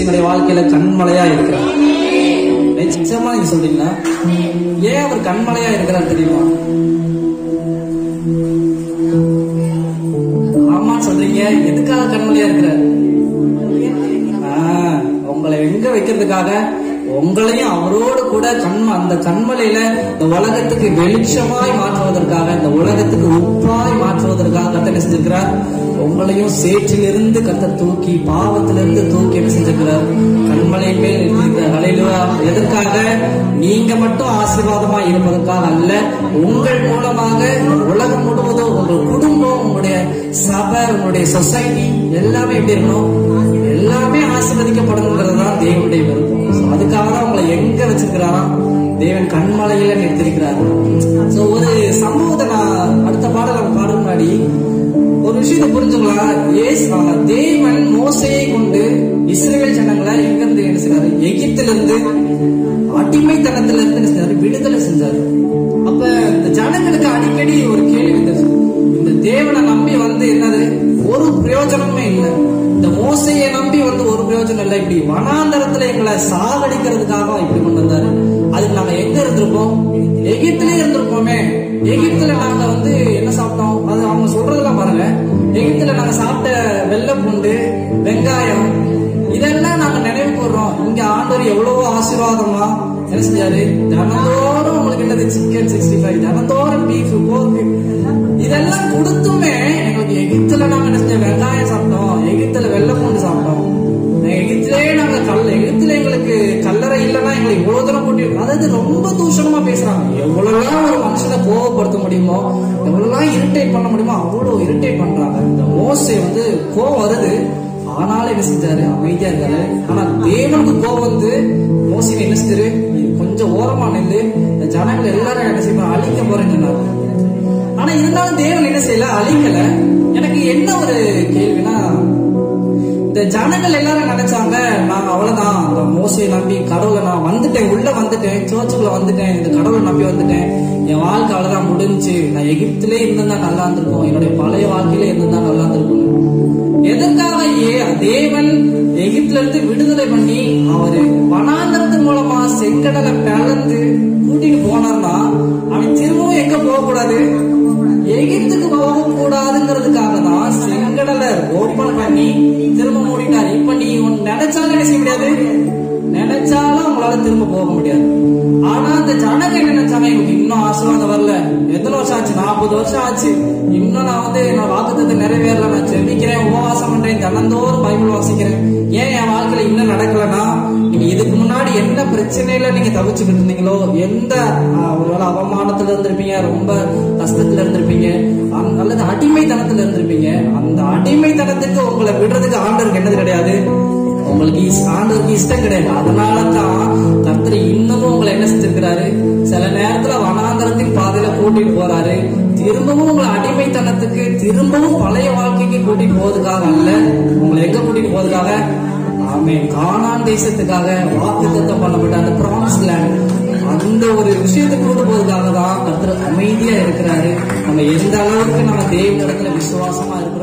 என்னுடைய வாழ்க்கையில கண்மலையா இருக்கிறார் நிச்சயமா நீங்க சொல்றீங்களா ஏன் அவர் கண்மலையா இருக்கிறார் தெரியுமா ஆமான்னு சொல்றீங்க எதுக்காக கண்மலையா இருக்கிறார் ஆ, உங்களை எங்க வைக்கிறதுக்காக உங்களையும் அவரோடு கூட கண் அந்த கண்மலையில இந்த உலகத்துக்கு வெளிச்சமாய் மாற்றுவதற்காக இந்த உலகத்துக்கு உப்பாய் மாற்றுவதற்காக கத்த என்ன செஞ்சிருக்கிறார் உங்களையும் சேற்றிலிருந்து கத்த தூக்கி பாவத்திலிருந்து தூக்கி என்ன செஞ்சிருக்கிறார் கண்மலை மேல் நிறுத்தியிருக்கிறார். ஹalleluya. எதற்காக நீங்க மட்டும் ஆசீர்வாதமா இருப்பதற்காக அல்ல உங்கள் மூலமாக உலகம் முழுவதும் உங்கள் குடும்பம் உங்களுடைய சபை உங்களுடைய சொசைட்டி எல்லாமே எப்படி இருக்கணும் எல்லாமே ஆசீர்வதிக்கப்படணுங்கிறது தான் தேவனுடைய விருப்பம் So, அதுக்காக தான் உங்களை எங்க வச்சிருக்கிறாராம் தேவன் கண்மலையில நிறுத்திருக்கிறார் சோ ஒரு சம்பவத்தை நான் அடுத்த பாடல பாடும் முன்னாடி ஒரு விஷயத்தை புரிஞ்சுக்கலாம் ஏஸ் ஆ, தேவன் மோசையை கொண்டு இஸ்ரேல் ஜனங்களை எங்க இருந்து என்ன செய்றாரு எகிப்திலிருந்து அடிமைத்தனத்துல இருந்து என்ன செஞ்சாரு விடுதலை செஞ்சாரு அப்ப இந்த ஜனங்களுக்கு அடிக்கடி ஒரு கேள்வி வந்துச்சு இந்த தேவனை நம்பி வந்து என்னது ஒரு பிரயோஜனமே இல்லை இந்த மோசையை நம்பி வந்து ஒரு பிரயோஜனம் இல்லை இப்படி வனாந்தரத்துல எங்களை சாகடிக்கிறதுக்காக இப்படி கொண்டு வந்தாரு அதுக்கு நாங்க எங்க இருந்திருப்போம் எகிப்திலே இருந்திருப்போமே எகிப்துல நாங்க வந்து என்ன சாப்பிட்டோம் அது அவங்க சொல்றதெல்லாம் பாருங்க எகிப்துல நாங்க சாப்பிட்ட வெள்ளை பூண்டு வெங்காயம் இதெல்லாம் நாங்க நினைவு கூறுறோம் இங்க ஆண்டவர் எவ்வளவோ ஆசீர்வாதமா என்ன செஞ்சாரு தினந்தோறும் உங்களுக்கு என்னது சிக்கன் சிக்ஸ்டி ஃபைவ் தினந்தோறும் பீஃப் போர்க்கு இதெல்லாம் கொடுத்துமே எங்களுக்கு எகிப்துல நாங்க என்ன செஞ்சோம் வெங்காயம் சாப்பிட்டோம் எகிப்துல வெள்ளை பூண்டு சாப்பிட்டோம் எகிப்திலே நாங்க கல் எகிப்துல எங்களுக்கு கல்லறை இல்லைன்னா எங்களை இவ்வளவு தூரம் கூட்டி அதாவது ரொம்ப தூஷணமா பேசுறாங்க எவ்வளவுலாம் ஒரு மனுஷனை கோவப்படுத்த முடியுமோ எவ்வளவுலாம் இரிட்டேட் பண்ண முடியுமோ அவ்வளவு இரிட்டேட் பண்றாங்க இந்த மோசை வந்து கோவம் வருது ஆனாலும் என்ன செஞ்சாரு அமைதியா இருக்காரு ஆனா தேவனுக்கு கோவம் வந்து மோசை என்ன செஞ்சாரு கொஞ்சம் ஓரமா நின்று இந்த ஜனங்கள் எல்லாரும் என்ன செய்ய அழிக்க போறேன்னு சொன்னாரு ஆனா இருந்தாலும் தேவன் என்ன செய்யல அழிக்கல எனக்கு என்ன ஒரு கேள்வினா இந்த ஜனங்கள் எல்லாரும் நினைச்சாங்க நான் அவ்வளவுதான் அந்த மோசையை நம்பி கடவுளை நான் வந்துட்டேன் உள்ள வந்துட்டேன் சர்ச்சுக்குள்ள வந்துட்டேன் இந்த கடவுளை நம்பி வந்துட்டேன் என் வாழ்க்கை அவ்வளவுதான் முடிஞ்சு நான் எகிப்திலே இருந்திருந்தா நல்லா இருந்திருக்கும் என்னுடைய பழைய வாழ்க்கையிலே இருந்திருந்தா நல்லா இருந்திருக்கும் எதற்காக ஏ தேவன் எகிப்துல இருந்து விடுதலை பண்ணி அவரு வனாந்தரத்தின் மூலமா செங்கடலை பிளந்து கூட்டிட்டு போனார்னா அவன் திரும்பவும் எங்க போக கூடாது எகிப்துக்கு போக கூடாதுங்கிறதுக்காக தான் செங்கடலை ஓபன் பண்ணி திரும்ப மூடிட்டார் இப்ப நீ உன் நினைச்சாலும் என்ன செய்ய முடியாது நினைச்சாலும் உங்களால திரும்ப போக முடியாது ஆனா அந்த ஜனங்க என்ன நினைச்சாங்க எனக்கு இன்னும் ஆசீர்வாதம் வரல எத்தனை வருஷம் ஆச்சு நாற்பது வருஷம் ஆச்சு இன்னும் நான் வந்து நான் வாக்குத்தத்தை நிறைவேறல நான் செபிக்கிறேன் உபவாசம் பண்றேன் தினந்தோறும் பைபிள் வாசிக்கிறேன் ஏன் என் வாழ்க்கையில இன்னும் நடக்கலன்னா நீங்க இதுக்கு முன்னாடி என்ன பிரச்சனையில நீங்க தவிச்சுக்கிட்டு இருந்தீங்களோ எந்த ஆஹ், ஒருவேளை அவமானத்துல இருந்திருப்பீங்க ரொம்ப கஷ்டத்துல இருந்திருப்பீங்க அந்த- அல்லது அடிமைத்தனத்துல இருந்திருப்பீங்க அந்த அடிமைத்தனத்துக்கு உங்களை விடுறதுக்கு ஆண்டவருக்கு என்னது கிடையாது உங்களுக்கு இஸ்- ஆண்டவருக்கு இஷ்டம் கிடையாது அதனால தான் கர்த்தர் இன்னமும் உங்களை என்ன செஞ்சிருக்கிறாரு சில நேரத்துல வனாந்தரத்தின் பாதையில கூட்டிட்டு போறாரு திரும்பவும் உங்களை அடிமைத்தனத்துக்கு திரும்பவும் பழைய வாழ்க்கைக்கு கூட்டிட்டு போவதுக்காக அல்ல உங்களை எங்க கூட்டிட்டு போவதுக்காக ஆமே கானான் தேசத்துக்காக வாக்குத்தத்தம் பண்ணப்பட்ட அந்த ப்ராமிஸ் லேண்ட் அந்த ஒரு விஷயத்தை கூட்டு போவதுக்காக தான் கர்த்தர் அமைதியா இருக்கிறாரு நம்ம எந்த அளவுக்கு நம்ம தேவ இடத்துல விசுவாசமா இருக்கோம்